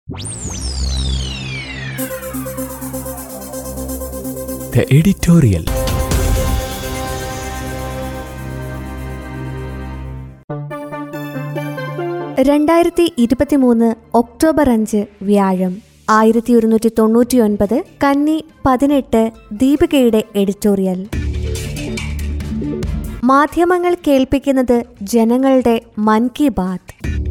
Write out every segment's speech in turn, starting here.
The editorial. രണ്ടായിരത്തി ഇരുപത്തിമൂന്ന് October അഞ്ച് വ്യാഴം ആയിരത്തി ഒരുന്നൂറ്റി തൊണ്ണൂറ്റി ഒൻപത് കന്നി പതിനെട്ട് ദീപികയുടെ എഡിറ്റോറിയൽ മാധ്യമങ്ങൾ കേൾപ്പിക്കുന്നത് ജനങ്ങളുടെ മൻ കി ബാത്ത്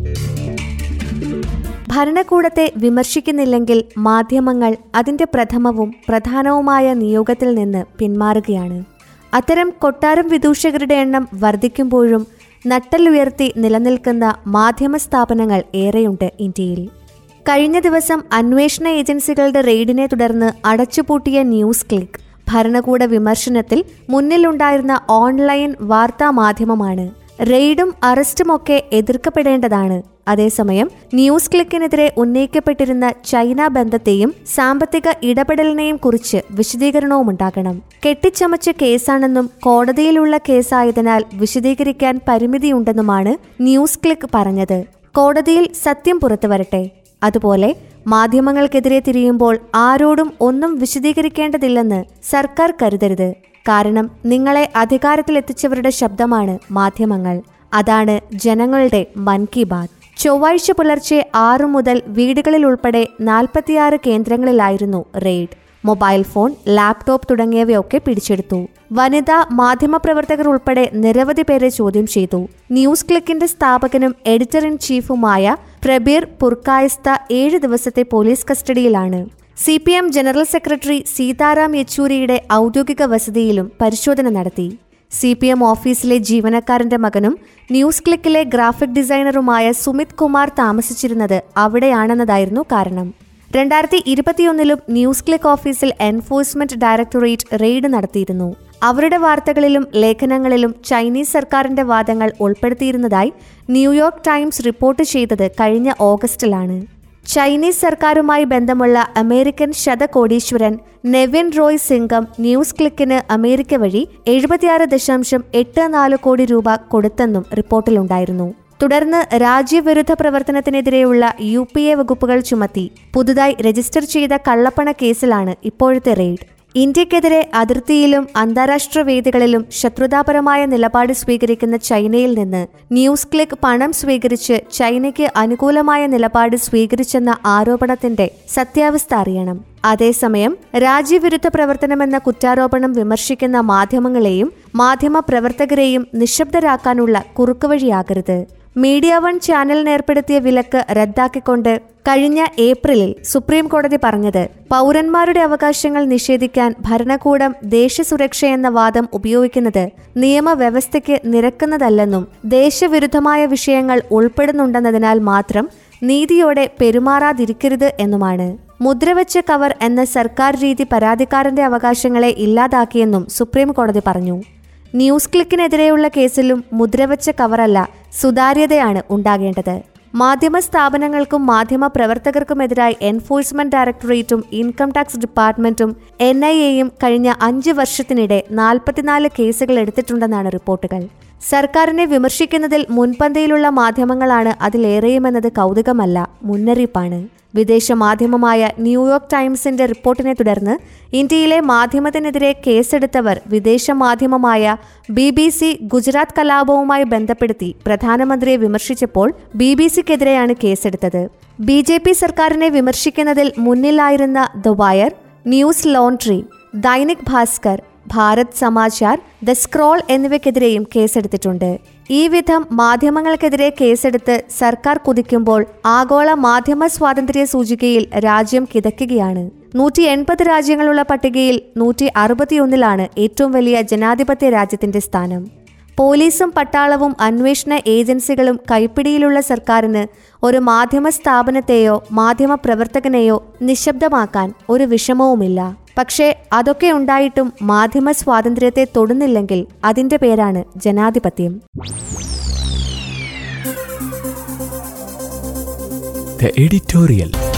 ഭരണകൂടത്തെ വിമർശിക്കുന്നില്ലെങ്കിൽ മാധ്യമങ്ങൾ അതിന്റെ പ്രഥമവും പ്രധാനവുമായ നിയോഗത്തിൽ നിന്ന് പിന്മാറുകയാണ് അത്തരം കൊട്ടാരം വിദൂഷകരുടെ എണ്ണം വർദ്ധിക്കുമ്പോഴും നട്ടലുയർത്തി നിലനിൽക്കുന്ന മാധ്യമ സ്ഥാപനങ്ങൾ ഏറെയുണ്ട് ഇന്ത്യയിൽ കഴിഞ്ഞ ദിവസം അന്വേഷണ ഏജൻസികളുടെ റെയ്ഡിനെ തുടർന്ന് അടച്ചുപൂട്ടിയ ന്യൂസ് ക്ലിക്ക് ഭരണകൂട വിമർശനത്തിൽ മുന്നിലുണ്ടായിരുന്ന ഓൺലൈൻ വാർത്താ മാധ്യമമാണ് റെയ്ഡും അറസ്റ്റുമൊക്കെ എതിർക്കപ്പെടേണ്ടതാണ് അതേസമയം ന്യൂസ് ക്ലിക്കിനെതിരെ ഉന്നയിക്കപ്പെട്ടിരുന്ന ചൈന ബന്ധത്തെയും സാമ്പത്തിക ഇടപെടലിനെയും കുറിച്ച് വിശദീകരണവുമുണ്ടാകണം കെട്ടിച്ചമച്ച കേസാണെന്നും കോടതിയിലുള്ള കേസായതിനാൽ വിശദീകരിക്കാൻ പരിമിതിയുണ്ടെന്നുമാണ് ന്യൂസ് ക്ലിക്ക് പറഞ്ഞത് കോടതിയിൽ സത്യം പുറത്തുവരട്ടെ അതുപോലെ മാധ്യമങ്ങൾക്കെതിരെ തിരിയുമ്പോൾ ആരോടും ഒന്നും വിശദീകരിക്കേണ്ടതില്ലെന്ന് സർക്കാർ കരുതരുത് കാരണം നിങ്ങളെ അധികാരത്തിലെത്തിച്ചവരുടെ ശബ്ദമാണ് മാധ്യമങ്ങൾ അതാണ് ജനങ്ങളുടെ മൻ കി ബാത് ചൊവ്വാഴ്ച പുലർച്ചെ ആറു മുതൽ വീടുകളിൽ ഉൾപ്പെടെ നാൽപ്പത്തിയാറ് കേന്ദ്രങ്ങളിലായിരുന്നു റെയ്ഡ് മൊബൈൽ ഫോൺ ലാപ്ടോപ്പ് തുടങ്ങിയവയൊക്കെ പിടിച്ചെടുത്തു വനിതാ മാധ്യമപ്രവർത്തകർ ഉൾപ്പെടെ നിരവധി പേരെ ചോദ്യം ചെയ്തു ന്യൂസ് ക്ലിക്കിന്റെ സ്ഥാപകനും എഡിറ്റർ ഇൻ ചീഫുമായ പ്രബീർ പുർക്കായസ്ത ഏഴ് ദിവസത്തെ പോലീസ് കസ്റ്റഡിയിലാണ് C P M general secretary Sitaram യെച്ചൂരിയുടെ ഔദ്യോഗിക വസതിയിലും പരിശോധന നടത്തി സി പി എം ഓഫീസിലെ ജീവനക്കാരന്റെ മകനും ന്യൂസ് ക്ലിക്കിലെ ഗ്രാഫിക് ഡിസൈനറുമായ സുമിത് കുമാർ താമസിച്ചിരുന്നത് അവിടെയാണെന്നതായിരുന്നു കാരണം രണ്ടായിരത്തി ഇരുപത്തിയൊന്നിലും ന്യൂസ് ക്ലിക്ക് ഓഫീസിൽ എൻഫോഴ്സ്മെന്റ് ഡയറക്ടറേറ്റ് റെയ്ഡ് നടത്തിയിരുന്നു അവരുടെ വാർത്തകളിലും ലേഖനങ്ങളിലും ചൈനീസ് സർക്കാരിന്റെ വാദങ്ങൾ ഉൾപ്പെടുത്തിയിരുന്നതായി ന്യൂയോർക്ക് ടൈംസ് റിപ്പോർട്ട് ചെയ്തത് കഴിഞ്ഞ ഓഗസ്റ്റിലാണ് ചൈനീസ് സർക്കാരുമായി ബന്ധമുള്ള അമേരിക്കൻ ശതകോടീശ്വരൻ നെവിൻ റോയ് സിംഗം ന്യൂസ് ക്ലിക്കിന് അമേരിക്ക വഴി എഴുപത്തിയാറ് ദശാംശം എട്ട് നാല് കോടി രൂപ കൊടുത്തെന്നും റിപ്പോർട്ടിലുണ്ടായിരുന്നു തുടർന്ന് രാജ്യവിരുദ്ധ പ്രവർത്തനത്തിനെതിരെയുള്ള യു പി എ വകുപ്പുകൾ ചുമത്തി പുതുതായി രജിസ്റ്റർ ചെയ്ത കള്ളപ്പണ കേസിലാണ് ഇപ്പോഴത്തെ റെയ്ഡ് ഇന്ത്യക്കെതിരെ അതിർത്തിയിലും അന്താരാഷ്ട്ര വേദികളിലും ശത്രുതാപരമായ നിലപാട് സ്വീകരിക്കുന്ന ചൈനയിൽ നിന്ന് ന്യൂസ് ക്ലിക്ക് പണം സ്വീകരിച്ച് ചൈനയ്ക്ക് അനുകൂലമായ നിലപാട് സ്വീകരിച്ചെന്ന ആരോപണത്തിന്റെ സത്യാവസ്ഥ അറിയണം അതേസമയം രാജ്യവിരുദ്ധ പ്രവർത്തനമെന്ന കുറ്റാരോപണം വിമർശിക്കുന്ന മാധ്യമങ്ങളെയും മാധ്യമ പ്രവർത്തകരെയും നിശബ്ദരാക്കാനുള്ള കുറുക്കുവഴിയാകരുത് മീഡിയ വൺ ചാനലിന് ഏർപ്പെടുത്തിയ വിലക്ക് റദ്ദാക്കിക്കൊണ്ട് കഴിഞ്ഞ ഏപ്രിലിൽ സുപ്രീം കോടതി പറഞ്ഞത് പൗരന്മാരുടെ അവകാശങ്ങൾ നിഷേധിക്കാൻ ഭരണകൂടം ദേശസുരക്ഷ എന്ന വാദം ഉപയോഗിക്കുന്നത് നിയമവ്യവസ്ഥയ്ക്ക് നിരക്കുന്നതല്ലെന്നും ദേശവിരുദ്ധമായ വിഷയങ്ങൾ ഉൾപ്പെടുന്നുണ്ടെന്നതിനാൽ മാത്രം നീതിയോടെ പെരുമാറാതിരിക്കരുത് എന്നുമാണ് മുദ്രവച്ച കവർ എന്ന സർക്കാർ രീതി പരാതിക്കാരന്റെ അവകാശങ്ങളെ ഇല്ലാതാക്കിയെന്നും സുപ്രീം കോടതി പറഞ്ഞു ന്യൂസ് ക്ലിക്കിനെതിരെയുള്ള കേസിലും മുദ്രവച്ച കവറല്ല സുതാര്യതയാണ് ഉണ്ടാകേണ്ടത് മാധ്യമ സ്ഥാപനങ്ങൾക്കും മാധ്യമ പ്രവർത്തകർക്കുമെതിരായി എൻഫോഴ്സ്മെന്റ് ഡയറക്ടറേറ്റും ഇൻകം ടാക്സ് ഡിപ്പാർട്ട്മെന്റും എൻ ഐ എയും കഴിഞ്ഞ അഞ്ച് വർഷത്തിനിടെ നാൽപ്പത്തിനാല് കേസുകൾ എടുത്തിട്ടുണ്ടെന്നാണ് റിപ്പോർട്ടുകൾ സർക്കാരിനെ വിമർശിക്കുന്നതിൽ മുൻപന്തിയിലുള്ള മാധ്യമങ്ങളാണ് അതിലേറെയുമെന്നത് കൗതുകമല്ല മുന്നറിയിപ്പാണ് വിദേശ മാധ്യമമായ ന്യൂയോർക്ക് ടൈംസിന്റെ റിപ്പോർട്ടിനെ തുടർന്ന് ഇന്ത്യയിലെ മാധ്യമത്തിനെതിരെ കേസെടുത്തവർ വിദേശ മാധ്യമമായ ബി ബി സി ഗുജറാത്ത് കലാപവുമായി ബന്ധപ്പെടുത്തി പ്രധാനമന്ത്രിയെ വിമർശിച്ചപ്പോൾ ബി ബി സിക്കെതിരെയാണ് കേസെടുത്തത് ബി ജെ പി സർക്കാരിനെ വിമർശിക്കുന്നതിൽ മുന്നിലായിരുന്ന the Wire news laundry Dainik Bhaskar Bharat Samachar the Scroll എന്നിവയ്ക്കെതിരെയും കേസെടുത്തിട്ടുണ്ട് ഈ വിധം മാധ്യമങ്ങൾക്കെതിരെ കേസെടുത്ത് സർക്കാർ കുതിക്കുമ്പോൾ ആഗോള മാധ്യമ സ്വാതന്ത്ര്യ സൂചികയിൽ രാജ്യം കിതയ്ക്കുകയാണ് നൂറ്റി എൺപത് രാജ്യങ്ങളുള്ള പട്ടികയിൽ നൂറ്റി അറുപത്തിയൊന്നിലാണ് ഏറ്റവും വലിയ ജനാധിപത്യ രാജ്യത്തിന്റെ സ്ഥാനം പോലീസും പട്ടാളവും അന്വേഷണ ഏജൻസികളും കൈപ്പിടിയിലുള്ള സർക്കാരിന് ഒരു മാധ്യമ സ്ഥാപനത്തെയോ മാധ്യമ പ്രവർത്തകനെയോ നിശബ്ദമാക്കാൻ ഒരു വിഷമവുമില്ല പക്ഷേ അതൊക്കെ ഉണ്ടായിട്ടും മാധ്യമ സ്വാതന്ത്ര്യത്തെ തൊടുന്നില്ലെങ്കിൽ അതിന്റെ പേരാണ് ജനാധിപത്യം The editorial.